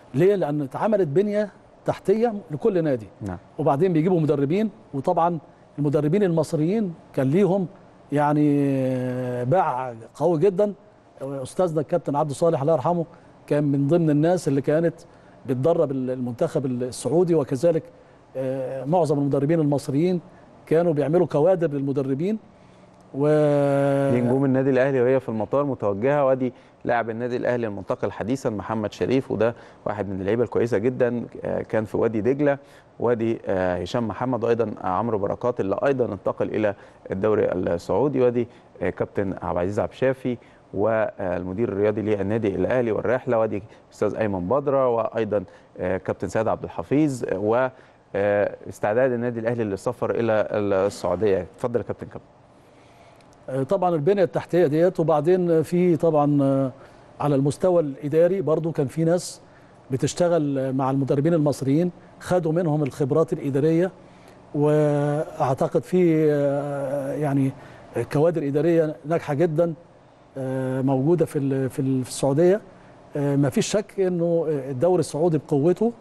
ليه لان اتعملت بنيه تحتيه لكل نادي نعم وبعدين بيجيبوا مدربين وطبعا المدربين المصريين كان ليهم يعني باع قوي جدا استاذنا الكابتن عبد صالح الله يرحمه كان من ضمن الناس اللي كانت بتدرب المنتخب السعودي وكذلك آه، معظم المدربين المصريين كانوا بيعملوا كوادر للمدربين و دي نجوم النادي الاهلي وهي في المطار متوجهه وادي لاعب النادي الاهلي المنتقل حديثا محمد شريف وده واحد من اللعيبه الكويسه جدا آه، كان في وادي دجله وادي آه، هشام محمد وايضا عمرو بركات اللي ايضا انتقل الى الدوري السعودي وادي آه، كابتن عبد العزيز عبد الشافي والمدير الرياضي للنادي الاهلي والرحله وادي استاذ ايمن بدره وايضا آه، كابتن سيد عبد الحفيظ و آه، استعداد النادي الاهلي للسفر الى السعوديه اتفضل يا كابتن كابتن طبعا البنيه التحتيه ديت وبعدين في طبعا آه، على المستوى الاداري برضو كان في ناس بتشتغل مع المدربين المصريين خدوا منهم الخبرات الاداريه واعتقد في آه، يعني كوادر اداريه ناجحه جدا آه، موجوده في ال- في ال- في السعوديه ما فيش شك انه الدوري السعودي بقوته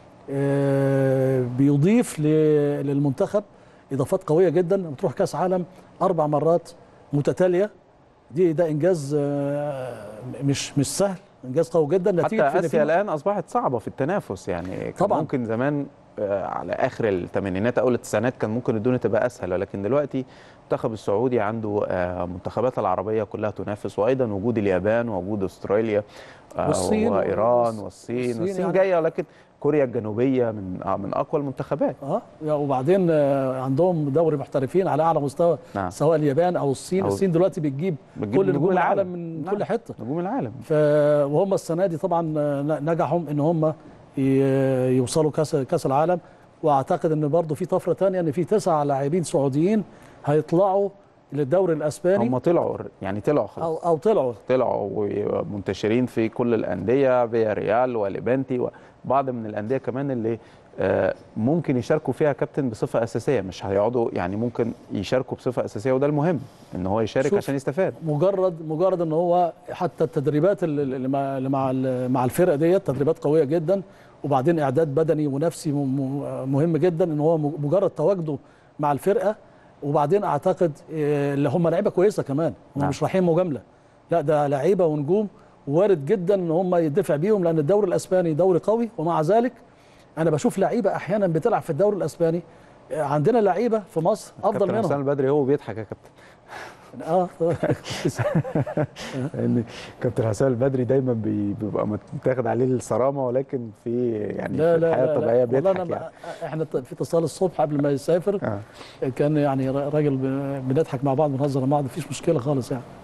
آه، بيضيف ل- للمنتخب اضافات قويه جدا بتروح كاس عالم اربع مرات متتاليه دي ده انجاز آه، مش مش سهل انجاز قوي جدا حتى نتيجه في- اسيا في- الان اصبحت صعبه في التنافس يعني كان طبعاً. ممكن زمان آه، على اخر الثمانينات اول التسعينات كان ممكن الدنيا تبقى اسهل ولكن دلوقتي المنتخب السعودي عنده آه، المنتخبات العربيه كلها تنافس وايضا وجود اليابان ووجود استراليا آه، والصين وايران والص- والصين والصين والصين يعني- جايه ولكن كوريا الجنوبيه من آه، من اقوى المنتخبات اه وبعدين آه، عندهم دوري محترفين على اعلى مستوى نعم. سواء اليابان او الصين أو- الصين دلوقتي بتجيب, بتجيب كل نجوم نجوم العالم العالم. من نعم. كل حته نجوم العالم ف وهم السنه دي طبعا آه، نجحوا ان هم ي- يوصلوا كاس كاس العالم واعتقد ان برضه في طفره ثانيه ان في تسع لاعبين سعوديين هيطلعوا للدوري الاسباني هم طلعوا يعني طلعوا خلاص او او طلعوا طلعوا ومنتشرين في كل الانديه فيا ريال وليفانتي وبعض من الانديه كمان اللي آه، ممكن يشاركوا فيها كابتن بصفه اساسيه مش هيقعدوا يعني ممكن يشاركوا بصفه اساسيه وده المهم ان هو يشارك شوف. عشان يستفاد مجرد مجرد ان هو حتى التدريبات اللي اللي مع اللي مع ال- مع الفرقه ديت تدريبات قويه جدا وبعدين اعداد بدني ونفسي م- م- مهم جدا ان هو م- مجرد تواجده مع الفرقه وبعدين اعتقد آه، اللي هم لعيبه كويسه كمان هم نعم. مش رايحين مجامله لا ده لعيبه ونجوم وارد جدا ان هم يدفع بيهم لان الدوري الاسباني دوري قوي ومع ذلك انا بشوف لعيبه احيانا بتلعب في الدوري الاسباني آه، عندنا لعيبه في مصر افضل كابتن حسام منهم البدري هو بيضحك يا كابتن اه لان كابتن حسام البدري دايما بي- بيبقى متاخد عليه الصرامه ولكن في يعني لا في لا الحياه لا الطبيعيه لا. والله بيضحك أنا يعني احنا في اتصال الصبح قبل ما يسافر آه. كان يعني راجل ب- بنضحك مع بعض بنهزر مع بعض مفيش مشكله خالص يعني